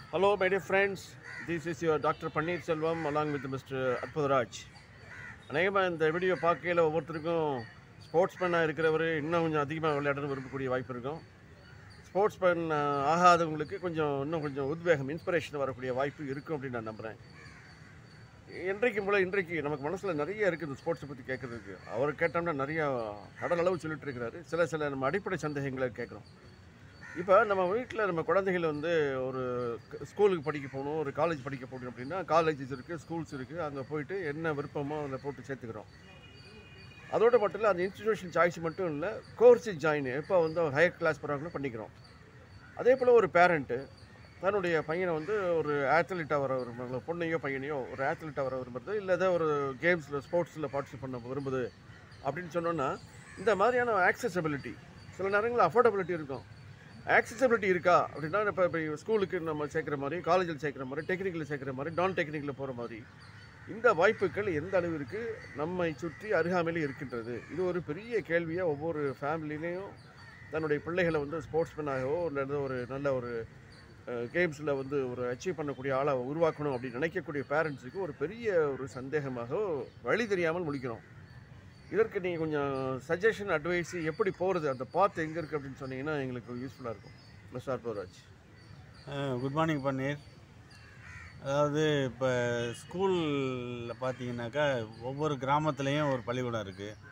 Hello, my dear friends. This is your Dr. Paneer Selvam along with Mr. Adpudaraj. அநேகமாக இந்த video பார்க்கையில் ஒவ்வொருத்தருக்கும் ஸ்போர்ட்ஸ்மேனாக இருக்கிறவர் இன்னும் கொஞ்சம் அதிகமாக விளையாடணும் விரும்பக்கூடிய வாய்ப்பு இருக்கும் ஸ்போர்ட்ஸ்மேன் ஆகாதவங்களுக்கு கொஞ்சம் இன்னும் கொஞ்சம் உத்வேகம் இன்ஸ்பிரேஷன் வரக்கூடிய வாய்ப்பு இருக்கும் அப்படின்னு நான் நம்புகிறேன் இன்றைக்கு போல இன்றைக்கு நமக்கு மனசில் நிறைய இருக்குது இந்த ஸ்போர்ட்ஸை பற்றி கேட்குறதுக்கு அவர் கேட்டோம்னா நிறையா கடல் அளவு சொல்லிட்டு இருக்கிறாரு சில சில நம்ம அடிப்படை சந்தேகங்களை கேட்குறோம் இப்போ நம்ம வீட்டில் நம்ம குழந்தைகள் வந்து ஒரு க- ஸ்கூலுக்கு படிக்க போகணும் ஒரு காலேஜ் படிக்க போகணும் அப்படின்னா காலேஜஸ் இருக்குது ஸ்கூல்ஸ் இருக்குது அங்கே போயிட்டு என்ன விருப்பமோ அதில் போட்டு சேர்த்துக்கிறோம் அதோட மட்டும் இல்லை அந்த இன்ஸ்டிடியூஷன் சாய்ஸ் மட்டும் இல்லை கோர்ஸ் ஜாயின் இப்போ வந்து ஹையர் கிளாஸ் போகிறாங்களோ பண்ணிக்கிறோம் அதே போல் ஒரு பேரண்ட்டு தன்னுடைய பையனை வந்து ஒரு ஆத்லீட்டாக வர விரும்புறது பொண்ணையோ பையனையோ ஒரு ஆத்லீட்டாக வர விரும்புறது இல்லை ஏதோ ஒரு கேம்ஸில் ஸ்போர்ட்ஸில் பார்ட்டிசிபேட் பண்ண விரும்புது அப்படின்னு சொன்னோன்னா இந்த மாதிரியான ஆக்சசபிலிட்டி சில நேரங்களில் அஃபோர்டபிலிட்டி இருக்கும் ஆக்சசபிலிட்டி இருக்கா அப்படின்னா இப்போ இப்போ ஸ்கூலுக்கு நம்ம சேர்க்குற மாதிரி காலேஜில் சேர்க்குற மாதிரி டெக்னிக்கலில் சேர்க்குற மாதிரி நான் டெக்னிக்கலில் போகிற மாதிரி இந்த வாய்ப்புகள் எந்த அளவிற்கு நம்மை சுற்றி அருகாமையில் இருக்கின்றது இது ஒரு பெரிய கேள்வியாக ஒவ்வொரு ஃபேமிலிலையும் தன்னுடைய பிள்ளைகளை வந்து ஸ்போர்ட்ஸ்மேனாகவோ இல்லை ஒரு நல்ல ஒரு கேம்ஸில் வந்து ஒரு அச்சீவ் பண்ணக்கூடிய ஆளை உருவாக்கணும் அப்படின்னு நினைக்கக்கூடிய பேரண்ட்ஸுக்கு ஒரு பெரிய ஒரு சந்தேகமாக வழி தெரியாமல் முழிக்கிறோம் இதற்கு நீங்கள் கொஞ்சம் சஜஷன் அட்வைஸ் எப்படி போகிறது அந்த பாத் எங்கே இருக்குது அப்படின்னு சொன்னீங்கன்னா எங்களுக்கு யூஸ்ஃபுல்லாக இருக்கும் மிஸ்டர் அற்பவராஜ் குட் மார்னிங் பன்னீர் அதாவது இப்போ ஸ்கூலில் பார்த்தீங்கன்னாக்கா ஒவ்வொரு கிராமத்துலேயும் ஒரு பள்ளிக்கூடம்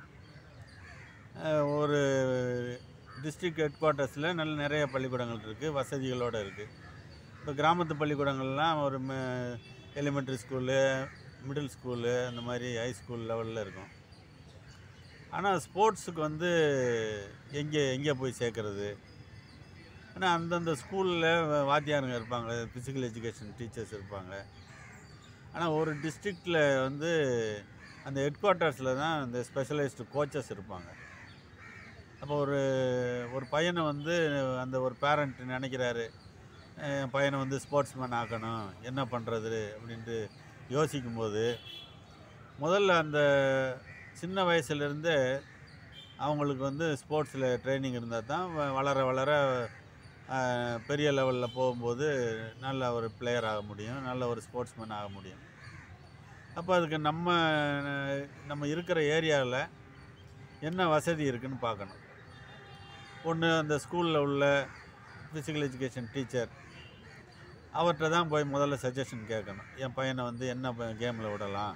இருக்குது ஒரு டிஸ்ட்ரிக்ட் ஹெட் குவார்ட்டர்ஸில் நல்ல நிறைய பள்ளிக்கூடங்கள் இருக்குது வசதிகளோடு இருக்குது இப்போ கிராமத்து பள்ளிக்கூடங்கள்லாம் ஒரு எலிமெண்ட்ரி ஸ்கூலு மிடில் ஸ்கூலு அந்த மாதிரி ஹை ஸ்கூல் லெவலில் இருக்கும் ஆனால் ஸ்போர்ட்ஸுக்கு வந்து எங்கே எங்கே போய் சேர்க்குறது ஆனால் அந்தந்த ஸ்கூலில் வாத்தியாருங்க இருப்பாங்க ஃபிசிக்கல் எஜுகேஷன் டீச்சர்ஸ் இருப்பாங்க ஆனால் ஒரு டிஸ்ட்ரிக்டில் வந்து அந்த ஹெட் குவார்ட்டர்ஸில் தான் இந்த ஸ்பெஷலைஸ்டு கோச்சஸ் இருப்பாங்க அப்போ ஒரு ஒரு பையனை வந்து அந்த ஒரு பேரண்ட் நினைக்கிறாரு அஹ் என் பையனை வந்து ஸ்போர்ட்ஸ்மேன் ஆக்கணும் என்ன பண்ணுறது அப்படின்ட்டு யோசிக்கும்போது முதல்ல அந்த சின்ன வயசுலேருந்தே அவங்களுக்கு வந்து ஸ்போர்ட்ஸில் ட்ரைனிங் இருந்தால் தான் வ- வளர வளர ஆஹ், பெரிய லெவலில் போகும்போது நல்ல ஒரு பிளேயர் ஆக முடியும் நல்ல ஒரு ஸ்போர்ட்ஸ்மேன் ஆக முடியும் அப்போ அதுக்கு நம்ம நம்ம இருக்கிற ஏரியாவில் என்ன வசதி இருக்குன்னு பார்க்கணும் ஒன்று அந்த ஸ்கூலில் உள்ள ஃபிசிக்கல் எஜுகேஷன் டீச்சர் அவர்கிட்ட தான் போய் முதல்ல சஜஷன் கேட்கணும் என் பையனை வந்து என்ன கேமில் விடலாம்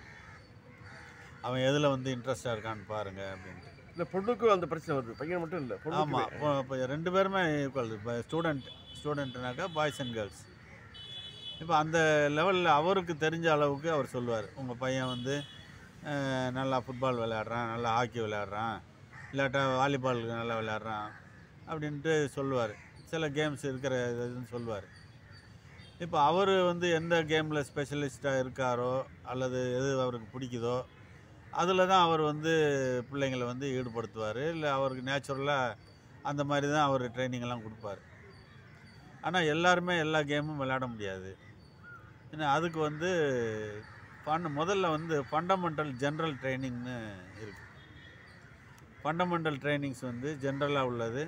அவன் எதில் வந்து இன்ட்ரெஸ்டாக இருக்கான்னு பாருங்கள் அப்படின்ட்டு இல்லை பொண்ணுக்கும் அந்த பிரச்சனை வருது பையன் மட்டும் இல்லை ஆமாம் பொண்ணு இப்போ இப்போ ரெண்டு பேருமே ஈக்குவல் இப்போ ஸ்டூடெண்ட் ஸ்டூடெண்ட்னாக்கா பாய்ஸ் அண்ட் கேர்ள்ஸ் இப்போ அந்த லெவலில் அவருக்கு தெரிஞ்ச அளவுக்கு அவர் சொல்லுவார் உங்கள் பையன் வந்து அஹ், நல்லா ஃபுட்பால் விளையாடுறான் நல்லா ஹாக்கி விளையாடுறான் இல்லாட்டா வாலிபால் நல்லா விளையாடுறான் அப்படின்ட்டு சொல்லுவார் சில கேம்ஸ் இருக்கிற இதுன்னு சொல்லுவார் இப்போ அவர் வந்து எந்த கேமில் ஸ்பெஷலிஸ்ட்டாக இருக்காரோ அல்லது எது அவருக்கு பிடிக்குதோ அதில் தான் அவர் வந்து பிள்ளைங்களை வந்து ஈடுபடுத்துவார் இல்லை அவருக்கு நேச்சுரலாக அந்த மாதிரி தான் அவர் ட்ரைனிங் எல்லாம் கொடுப்பார் ஆனால் எல்லாருமே எல்லா கேமும் விளையாட முடியாது ஏன்னா அதுக்கு வந்து ஃபண்ட் முதல்ல வந்து ஃபண்டமெண்டல் ஜென்ரல் ட்ரைனிங்னு இருக்குது ஃபண்டமெண்டல் ட்ரைனிங்ஸ் வந்து ஜென்ரலாக உள்ளது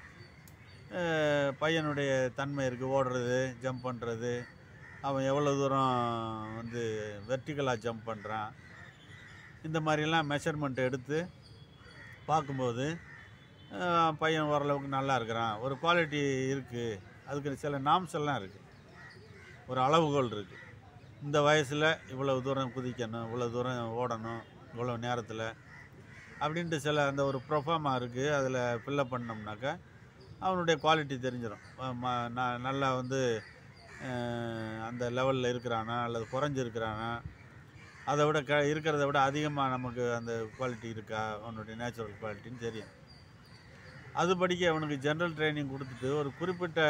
அஹ் பையனுடைய தன்மை இருக்குது ஓடுறது ஜம்ப் பண்ணுறது அவன் எவ்வளோ தூரம் வந்து வெர்டிக்கலாக ஜம்ப் பண்ணுறான் இந்த மாதிரிலாம் மெஷர்மெண்ட் எடுத்து பார்க்கும்போது அஹ், பையன் ஓரளவுக்கு நல்லா இருக்கிறான் ஒரு குவாலிட்டி இருக்குது அதுக்கு சில நாம்ஸ் எல்லாம் இருக்குது ஒரு அளவுகோல் இருக்குது இந்த வயசில் இவ்வளவு தூரம் குதிக்கணும் இவ்வளோ தூரம் ஓடணும் இவ்வளோ நேரத்தில் அப்படின்ட்டு சில அந்த ஒரு ப்ரொஃபார்மா இருக்குது அதில் ஃபில்லப் பண்ணோம்னாக்கா அவனுடைய குவாலிட்டி தெரிஞ்சிடும் ம- ம- ந- நல்லா வந்து அஹ், அந்த லெவலில் இருக்கிறானா அல்லது குறைஞ்சிருக்கிறானா அதை விட க இருக்கிறத விட அதிகமாக நமக்கு அந்த குவாலிட்டி இருக்கா அவனுடைய நேச்சுரல் குவாலிட்டின்னு தெரியும் அதுபடிக்கு அவனுக்கு ஜென்ரல் ட்ரைனிங் கொடுத்துட்டு ஒரு குறிப்பிட்ட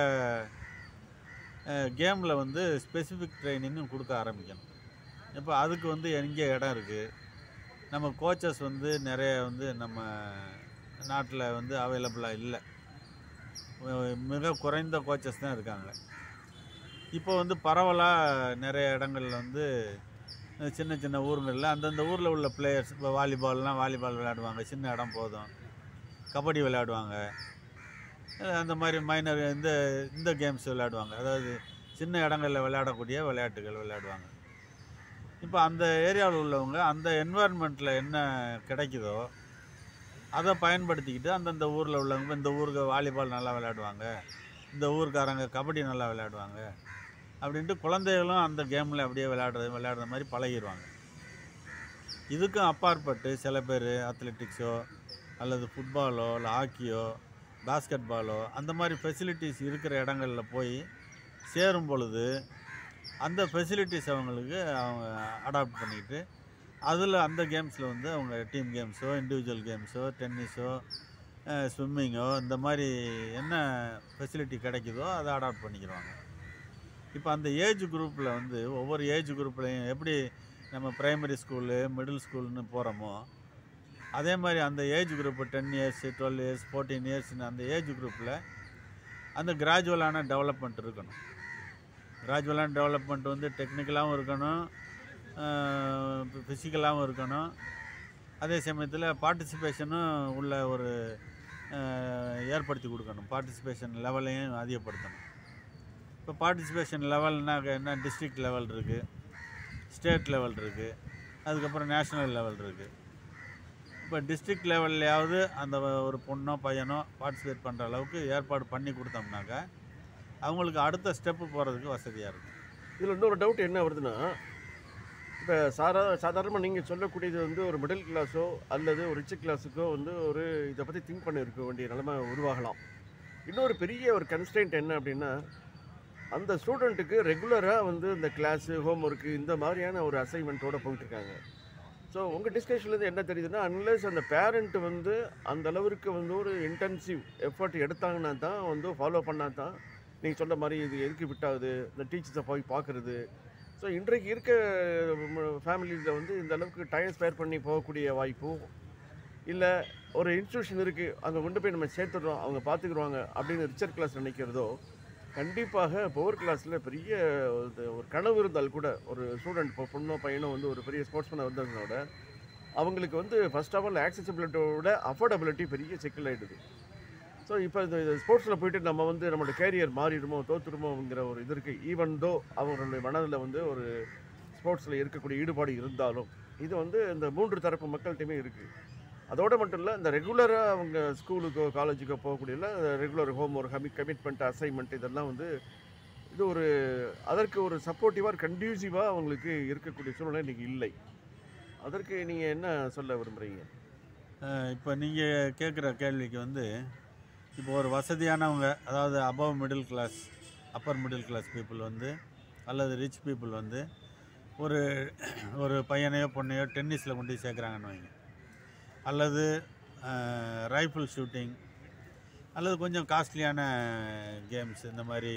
கேமில் வந்து ஸ்பெசிஃபிக் ட்ரைனிங்கும் கொடுக்க ஆரம்பிக்கணும் இப்போ அதுக்கு வந்து எங்கே இடம் இருக்குது நம்ம கோச்சஸ் வந்து நிறைய வந்து நம்ம நாட்டில் வந்து அவைலபிளாக இல்லை மிக குறைந்த கோச்சஸ் தான் இருக்காங்க இப்போ வந்து பரவலாக நிறைய இடங்கள்ல வந்து அஹ், சின்ன சின்ன ஊருங்களில் அந்தந்த ஊரில் உள்ள பிளேயர்ஸ் இப்போ வாலிபால்லாம் வாலிபால் விளையாடுவாங்க சின்ன இடம் போதும் கபடி விளையாடுவாங்க அஹ், அந்த மாதிரி மைனர் இந்த இந்த கேம்ஸ் விளையாடுவாங்க அதாவது சின்ன இடங்களில் விளையாடக்கூடிய விளையாட்டுகள் விளையாடுவாங்க இப்போ அந்த ஏரியாவில் உள்ளவங்க அந்த என்வாயர்மெண்ட்டில் என்ன கிடைக்குதோ அதை பயன்படுத்திக்கிட்டு அந்தந்த ஊரில் உள்ளவங்க இந்த ஊருக்கு வாலிபால் நல்லா விளையாடுவாங்க இந்த ஊருக்காரங்க கபடி நல்லா விளையாடுவாங்க அப்படின்ட்டு குழந்தைகளும் அந்த கேமில் அப்படியே விளையாடுறது விளையாடுற மாதிரி பழகிடுவாங்க இதுக்கும் அப்பாற்பட்டு சில பேர் அத்லெட்டிக்ஸோ அல்லது ஃபுட்பாலோ இல்லை ஹாக்கியோ பாஸ்கெட் பாலோ அந்த மாதிரி ஃபெசிலிட்டிஸ் இருக்கிற இடங்கள்ல போய் சேரும் பொழுது அந்த ஃபெசிலிட்டிஸ் அவங்களுக்கு அவங்க அடாப்ட் பண்ணிக்கிட்டு அதில் அந்த கேம்ஸில் வந்து அவங்க டீம் கேம்ஸோ இண்டிவிஜுவல் கேம்ஸோ டென்னிஸோ ஸ்விம்மிங்கோ இந்த மாதிரி என்ன ஃபெசிலிட்டி கிடைக்குதோ அதை அடாப்ட் பண்ணிக்கிறாங்க இப்போ அந்த ஏஜ் குரூப்பில் வந்து ஒவ்வொரு ஏஜ் குரூப்லையும் எப்படி நம்ம பிரைமரி ஸ்கூலு மிடில் ஸ்கூல்னு போகிறோமோ அதே மாதிரி அந்த age group ten years twelve years fourteen இயர்ஸ்னு அந்த ஏஜ் குரூப்பில் அந்த கிராஜுவலான டெவலப்மெண்ட் இருக்கணும் கிராஜுவலான டெவலப்மெண்ட் வந்து டெக்னிக்கலாகவும் இருக்கணும் ஃபிசிக்கலாகவும் இருக்கணும் அதே சமயத்தில் பார்ட்டிசிபேஷனும் உள்ள ஒரு அஹ், ஏற்படுத்தி கொடுக்கணும் பார்ட்டிசிபேஷன் லெவலையும் அதிகப்படுத்தணும் இப்போ பார்ட்டிசிபேஷன் லெவல்னாக்க என்ன டிஸ்ட்ரிக்ட் லெவல் இருக்குது ஸ்டேட் லெவல் இருக்குது அதுக்கப்புறம் நேஷ்னல் லெவல் இருக்குது இப்போ டிஸ்ட்ரிக்ட் லெவல்லையாவது அந்த ஒரு பொண்ணோ பையனோ பார்ட்டிசிபேட் பண்ணுற அளவுக்கு ஏற்பாடு பண்ணி கொடுத்தோம்னாக்கா அவங்களுக்கு அடுத்த ஸ்டெப்பு போகிறதுக்கு வசதியாக இருக்கும் இதில் இன்னொரு டவுட் என்ன வருதுன்னா இப்போ சாரா சாதாரணமாக நீங்கள் சொல்லக்கூடியது வந்து ஒரு மிடில் கிளாஸோ அல்லது ஒரு ரிச் கிளாஸுக்கோ வந்து ஒரு இதை பற்றி திங்க் பண்ண இருக்க வேண்டிய நிலைமை உருவாகலாம் இன்னொரு பெரிய ஒரு கன்ஸ்டன்ட் என்ன அப்படின்னா அந்த ஸ்டூடெண்ட்டுக்கு ரெகுலராக வந்து இந்த கிளாஸு ஹோம் ஒர்க்கு இந்த மாதிரியான ஒரு அசைன்மெண்ட்டோடு போயிட்டுருக்காங்க ஸோ உங்கள் டிஸ்கஷன்லேருந்து என்ன தெரியுதுன்னா அன்லெஸ் அந்த பேரண்ட் வந்து அந்த அளவிற்கு வந்து ஒரு இன்டென்சிவ் எஃபர்ட் எடுத்தாங்கன்னா தான் வந்து ஃபாலோ பண்ணால் தான் நீங்கள் சொன்ன மாதிரி இது எதுக்கு விட்டாகுது இந்த டீச்சர்ஸை போய் பார்க்குறது ஸோ இன்றைக்கு இருக்க ஃபேமிலியில் வந்து இந்த அளவுக்கு டைம் ஸ்பேர் பண்ணி போகக்கூடிய வாய்ப்பும் இல்லை ஒரு இன்ஸ்டியூஷன் இருக்குது அங்கே கொண்டு போய் நம்ம சேர்த்துடுறோம் அவங்க பார்த்துக்குருவாங்க அப்படின்னு ரிச்சர் கிளாஸ் நினைக்கிறதோ கண்டிப்பாக பவர் கிளாஸில் பெரிய ஒரு- ஒரு கனவு இருந்தால் கூட ஒரு ஸ்டூடெண்ட் இப்போ பொண்ணோ பையனோ வந்து ஒரு பெரிய ஸ்போர்ட்ஸ்மேனாக வந்தவங்களோட அவங்களுக்கு வந்து ஃபர்ஸ்ட் ஆஃப் ஆல் ஆக்சசிபிலிட்டியோட அஃபோர்டபிலிட்டி பெரிய சிக்கல் ஆகிடுது ஸோ இப்போ இந்த ஸ்போர்ட்ஸில் போயிட்டு நம்ம வந்து நம்மளோட கேரியர் மாறிடுமோ தோத்துடுமோங்கிற ஒரு இது இருக்குது ஈவன் தோ அவங்களுடைய மனதில் வந்து ஒரு ஸ்போர்ட்ஸில் இருக்கக்கூடிய ஈடுபாடு இருந்தாலும் இது வந்து இந்த மூன்று தரப்பு மக்கள்கிட்டையுமே இருக்குது அதோடு மட்டும் இல்லை இந்த ரெகுலராக அவங்க ஸ்கூலுக்கோ காலேஜுக்கோ போகக்கூடிய ரெகுலர் ஹோம் ஒர்க் கமி கமிட்மெண்ட் அசைன்மெண்ட் இதெல்லாம் வந்து இது ஒரு அதற்கு ஒரு சப்போர்ட்டிவாக கண்டியூசிவாக அவங்களுக்கு இருக்கக்கூடிய சூழ்நிலை இன்றைக்கி இல்லை அதற்கு நீங்கள் என்ன சொல்ல விரும்புகிறீங்க இப்போ நீங்கள் கேட்குற கேள்விக்கு வந்து இப்போ ஒரு வசதியானவங்க அதாவது above middle class upper middle class people வந்து அல்லது ரிச் பீப்புள் வந்து ஒரு ஒரு பையனையோ பொண்ணையோ டென்னிஸில் கொண்டு போய் சேர்க்குறாங்கன்னு வைங்க அல்லது ரைஃபிள் ஷூட்டிங் அல்லது கொஞ்சம் காஸ்ட்லியான கேம்ஸ் இந்த மாதிரி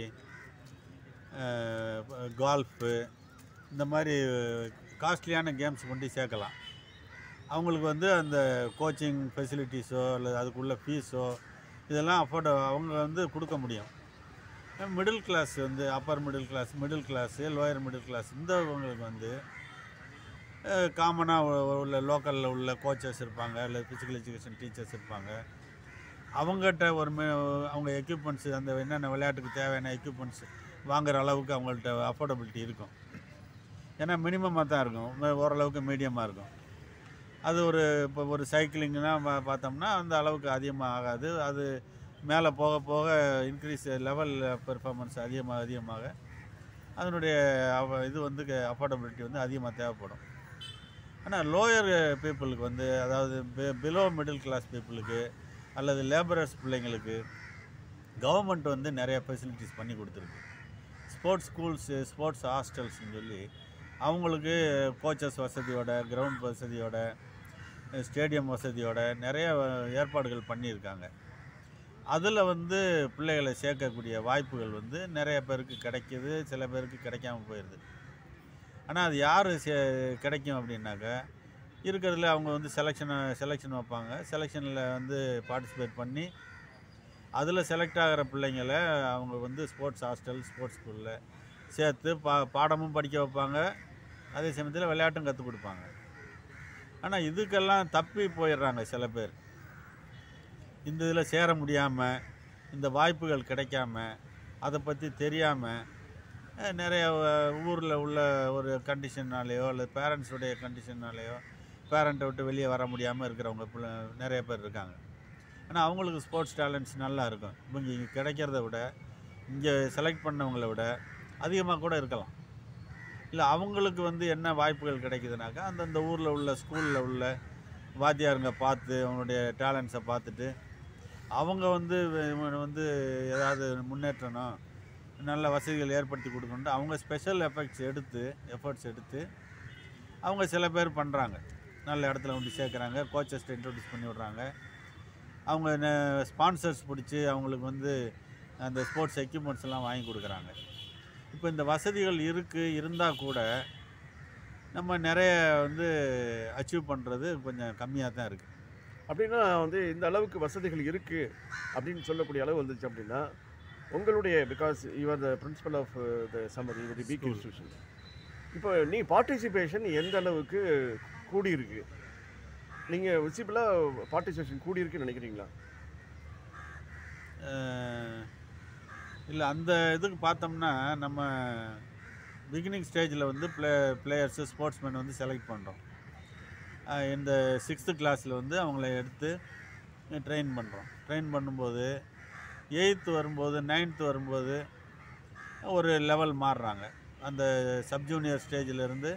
கால்ஃபு இந்த மாதிரி காஸ்ட்லியான கேம்ஸ் கொண்டு போய் சேர்க்கலாம் அவங்களுக்கு வந்து அந்த கோச்சிங் ஃபெசிலிட்டிஸோ அல்லது அதுக்குள்ள ஃபீஸோ இதெல்லாம் அஃபோர்ட் அவங்க வந்து கொடுக்க முடியும் மிடில் கிளாஸ் வந்து upper middle class middle class lower middle class இந்தவங்களுக்கு வந்து காமனாக உள்ள லோக்கலில் உள்ள கோச்சஸ் இருப்பாங்க இல்லை ஃபிசிக்கல் எஜுகேஷன் டீச்சர்ஸ் இருப்பாங்க அவங்ககிட்ட ஒரு மே அவங்க எக்யூப்மெண்ட்ஸ் அந்த என்னென்ன விளையாட்டுக்கு தேவையான எக்யூப்மெண்ட்ஸ் வாங்குற அளவுக்கு அவங்கள்ட்ட அஃபோர்டபிலிட்டி இருக்கும் ஏன்னா மினிமமாக தான் இருக்கும் மே- ஓரளவுக்கு மீடியமாக இருக்கும் அது ஒரு இப்போ ஒரு சைக்கிளிங்னா பார்த்தோம்னா அந்த அளவுக்கு அதிகமாக ஆகாது அது மேலே போக போக இன்க்ரீஸ் லெவல் பெர்ஃபார்மன்ஸ் அதிகமாக அதிகமாக அதனுடைய அவ- இது வந்து அஃபோர்டபிலிட்டி வந்து அதிகமாக தேவைப்படும் ஆனால் லோயர் பீப்புளுக்கு வந்து அதாவது பிலோ மிடில் கிளாஸ் பீப்புளுக்கு அல்லது லேபரர்ஸ் பிள்ளைங்களுக்கு கவர்மெண்ட் வந்து நிறைய ஃபெசிலிட்டிஸ் பண்ணி கொடுத்துருக்கு ஸ்போர்ட்ஸ் ஸ்கூல்ஸு ஸ்போர்ட்ஸ் ஹாஸ்டல்ஸ்னு சொல்லி அவங்களுக்கு கோச்சஸ் வசதியோட கிரவுண்ட் வசதியோட ஸ்டேடியம் வசதியோட நிறைய ஏற்பாடுகள் பண்ணியிருக்காங்க அதில் வந்து பிள்ளைகளை சேர்க்கக்கூடிய வாய்ப்புகள் வந்து நிறைய பேருக்கு கிடைக்கிது சில பேருக்கு கிடைக்காம போயிடுது ஆனால் அது யார் சே கிடைக்கும் அப்படின்னாக்கா இருக்கிறதுல அவங்க வந்து செலெக்ஷனை செலெக்ஷன் வைப்பாங்க செலெக்ஷனில் வந்து பார்ட்டிசிபேட் பண்ணி அதில் செலக்ட் ஆகிற பிள்ளைங்களை அவங்க வந்து ஸ்போர்ட்ஸ் ஹாஸ்டல் ஸ்போர்ட்ஸ் ஸ்கூலில் சேர்த்து பா பாடமும் படிக்க வைப்பாங்க அதே சமயத்தில் விளையாட்டும் கற்றுக் கொடுப்பாங்க ஆனால் இதுக்கெல்லாம் தப்பி போயிடுறாங்க சில பேர் இந்த இதில் சேர முடியாமல் இந்த வாய்ப்புகள் கிடைக்காம அதை பற்றி தெரியாமல் அஹ், நிறைய ஊரில் உள்ள ஒரு கண்டிஷன்னாலேயோ அல்லது பேரண்ட்ஸுடைய கண்டிஷன்னாலேயோ பேரண்ட்டை விட்டு வெளியே வர முடியாமல் இருக்கிறவங்க பிள்ளை நிறைய பேர் இருக்காங்க ஆனால் அவங்களுக்கு ஸ்போர்ட்ஸ் டேலண்ட்ஸ் நல்லா இருக்கும் இவங்க இங்கே கிடைக்கிறத விட இங்கே செலக்ட் பண்ணவங்கள விட அதிகமாக கூட இருக்கலாம் இல்லை அவங்களுக்கு வந்து என்ன வாய்ப்புகள் கிடைக்குதுனாக்கா அந்தந்த ஊரில் உள்ள ஸ்கூலில் உள்ள வாத்தியாருங்க பார்த்து அவங்களுடைய டேலண்ட்ஸை பார்த்துட்டு அவங்க வந்து இவனை வந்து ஏதாவது முன்னேற்றணும் நல்ல வசதிகள் ஏற்படுத்தி கொடுக்கணுன்ட்டு அவங்க ஸ்பெஷல் எஃபெக்ட்ஸ் எடுத்து எஃபர்ட்ஸ் எடுத்து அவங்க சில பேர் பண்ணுறாங்க நல்ல இடத்துல கொண்டு சேர்க்குறாங்க கோச்சஸ்ட்டை இன்ட்ரடியூஸ் பண்ணி விட்றாங்க அவங்க ஸ்பான்சர்ஸ் பிடிச்சி அவங்களுக்கு வந்து அந்த ஸ்போர்ட்ஸ் எக்யூப்மெண்ட்ஸ் எல்லாம் வாங்கி கொடுக்குறாங்க இப்போ இந்த வசதிகள் இருக்குது இருந்தால் கூட நம்ம நிறைய வந்து அச்சீவ் பண்ணுறது கொஞ்சம் கம்மியாக தான் இருக்குது அப்படின்னா வந்து இந்த அளவுக்கு வசதிகள் இருக்குது அப்படின்னு சொல்லக்கூடிய அளவு வந்துச்சு அப்படின்னா உங்களுடைய because you are the principal of the summer the big School. Institution இப்போ நீ பார்ட்டிசிபேஷன் எந்த அளவுக்கு கூடியிருக்கு நீங்கள் விசிபிளாக பார்ட்டிசிபேஷன் கூடியிருக்குன்னு நினைக்கிறீங்களா இல்லை அந்த இதுக்கு பார்த்தோம்னா நம்ம பிகினிங் ஸ்டேஜில் வந்து ப்ளே பிளேயர்ஸு ஸ்போர்ட்ஸ்மேன் வந்து செலக்ட் பண்ணுறோம் இந்த சிக்ஸ்த்து கிளாஸில் வந்து அவங்கள எடுத்து ட்ரெயின் பண்ணுறோம் ட்ரெயின் பண்ணும்போது எயித்து வரும்போது நைன்த்து வரும்போது ஒரு லெவல் மாறுறாங்க அந்த சப் ஜூனியர் ஸ்டேஜிலேருந்து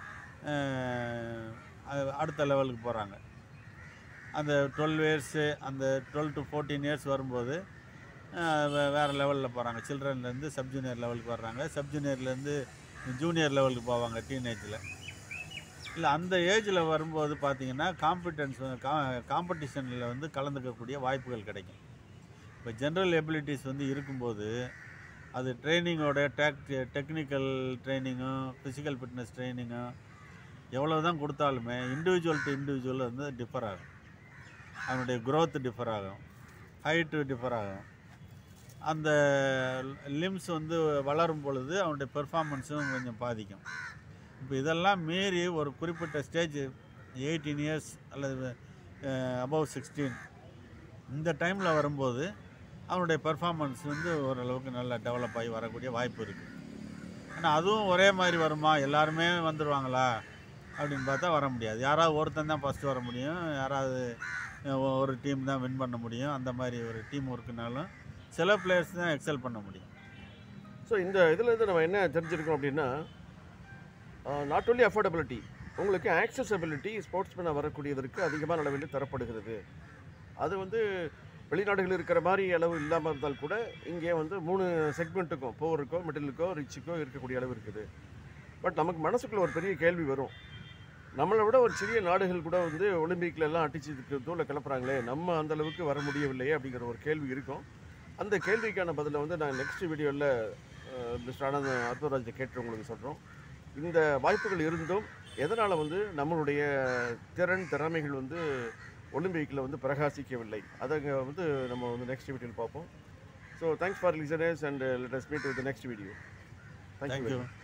அடுத்த லெவலுக்கு போகிறாங்க அந்த டுவெல் இயர்ஸு அந்த டுவெல் டு ஃபோர்டீன் இயர்ஸ் வரும்போது அஹ், வே- வேறு லெவலில் போகிறாங்க சில்ட்ரன்லேருந்து சப் ஜூனியர் லெவலுக்கு வர்றாங்க சப் ஜூனியர்லேருந்து ஜூனியர் லெவலுக்கு போவாங்க டீனேஜில் இல்லை அந்த ஏஜில் வரும்போது பார்த்தீங்கன்னா காம்பிடன்ஸ் கா காம்படிஷனில் வந்து கலந்துக்கக்கூடிய வாய்ப்புகள் கிடைக்கும் இப்போ ஜென்ரல் எபிலிட்டிஸ் வந்து இருக்கும்போது அது ட்ரைனிங்கோட டெக் டெக்னிக்கல் ட்ரைனிங்கும் ஃபிசிக்கல் ஃபிட்னஸ் ட்ரைனிங்கும் எவ்வளோ தான் கொடுத்தாலுமே இண்டிவிஜுவல் டு இண்டிவிஜுவல் வந்து டிஃபர் ஆகும் அவனுடைய growth டிஃபர் ஆகும் ஹைட்டு டிஃபர் ஆகும் அந்த லிம்ஸ் வந்து வளரும் பொழுது அவனுடைய பெர்ஃபார்மன்ஸும் கொஞ்சம் பாதிக்கும் இப்போ இதெல்லாம் மீறி ஒரு குறிப்பிட்ட ஸ்டேஜ் எயிட்டீன் இயர்ஸ் அல்லது அபவ் சிக்ஸ்டீன் இந்த டைமில் வரும்போது அவனுடைய பெர்ஃபார்மன்ஸ் வந்து ஓரளவுக்கு நல்லா டெவலப் ஆகி வரக்கூடிய வாய்ப்பு இருக்குது ஆனால் அதுவும் ஒரே மாதிரி வருமா எல்லாருமே வந்துடுவாங்களா அப்படின்னு பார்த்தா வர முடியாது யாராவது ஒருத்தன் தான் ஃபஸ்ட்டு வர முடியும் யாராவது அஹ், ஒ- ஒரு டீம் தான் வின் பண்ண முடியும் அந்த மாதிரி ஒரு டீம் ஒர்க்குனாலும் சில பிளேயர்ஸ் தான் எக்ஸல் பண்ண முடியும் ஸோ இந்த இதுலேருந்து நம்ம என்ன தெரிஞ்சிருக்கோம் அப்படின்னா நாட் only அஃபோர்டபிலிட்டி உங்களுக்கு ஆக்சசபிலிட்டி ஸ்போர்ட்ஸ்மேனாக வரக்கூடியதற்கு அதிகமான அளவில் தரப்படுகிறது அது வந்து வெளிநாடுகள் இருக்கிற மாதிரி அளவு இல்லாமல் இருந்தால் கூட இங்கே வந்து மூணு செக்மெண்ட்டுக்கும் போருக்கோ மிடிலுக்கோ ரிச்சுக்கோ இருக்கக்கூடிய அளவு இருக்குது பட் நமக்கு மனசுக்குள்ள ஒரு பெரிய கேள்வி வரும் நம்மளை விட ஒரு சிறிய நாடுகள் கூட வந்து ஒலிம்பிக்ல எல்லாம் அடிச்சு தூளை கிளப்புறாங்களே நம்ம அந்த அளவுக்கு வர முடியவில்லையே அப்படிங்கிற ஒரு கேள்வி இருக்கும் அந்த கேள்விக்கான பதிலை வந்து நான் நெக்ஸ்ட் வீடியோவில் மிஸ்டர் ஆனந்த் அற்புதராஜை கேட்டு உங்களுக்கு சொல்கிறோம் இந்த வாய்ப்புகள் இருந்தும் எதனால் வந்து நம்மளுடைய திறன் திறமைகள் வந்து ஒலிம்பிக்கில் வந்து பிரகாசிக்கவில்லை அதை இங்க வந்து நம்ம வந்து நெக்ஸ்ட் வீடியோவில் பார்ப்போம் so thanks for listeners and let us meet with next video thank you thank you